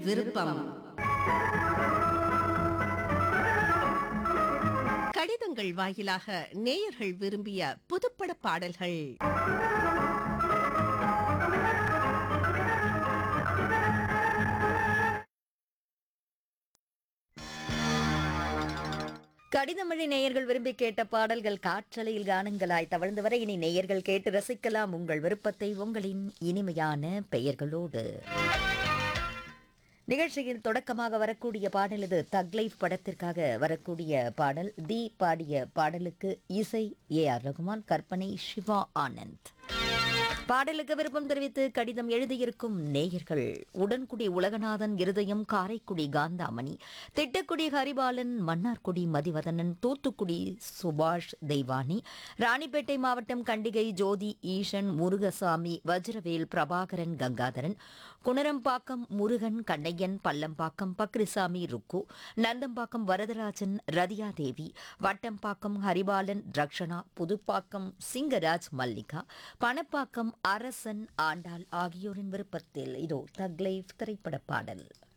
விருப்பம் கடிதங்கள் வாயிலாக நேயர்கள் விரும்பிய புதுப்பட பாடல்கள் கடிதமொழி நேயர்கள் விரும்பி கேட்ட பாடல்கள் காற்றலையில் கானங்களாய் தவழ்ந்து வர இனி நேயர்கள் கேட்டு ரசிக்கலாம் உங்கள் விருப்பத்தை உங்களின் இனிமையான பெயர்களோடு நிகழ்ச்சியில் தொடக்கமாக வரக்கூடிய பாடல் இது தக் லைஃப் படத்திற்காக வரக்கூடிய பாடல் தி பாடிய பாடலுக்கு இசை ஏ ஆர் ரகுமான் கற்பனை சிவா ஆனந்த் பாடலுக்கு விருப்பம் தெரிவித்து கடிதம் எழுதியிருக்கும் நேயர்கள் உடன்குடி உலகநாதன் இருதயம் காரைக்குடி காந்தாமணி திட்டக்குடி ஹரிபாலன் மன்னார்குடி மதிவதனன் தூத்துக்குடி சுபாஷ் தெய்வானி ராணிப்பேட்டை மாவட்டம் கண்டிகை ஜோதி ஈசன் முருகசாமி வஜ்ரவேல் பிரபாகரன் கங்காதரன் குணரம்பாக்கம் முருகன் கண்ணையன் பள்ளம்பாக்கம் பக்ரிசாமி ருக்கு நந்தம்பாக்கம் வரதராஜன் ரதியா தேவி வட்டம்பாக்கம் ஹரிபாலன் ரக்ஷனா புதுப்பாக்கம் சிங்கராஜ் மல்லிகா பணப்பாக்கம் அரசன் ஆண்டாள் ஆகியோரின் விருப்பத்தில் இதோ தக்லைஃப் திரைப்பட பாடல்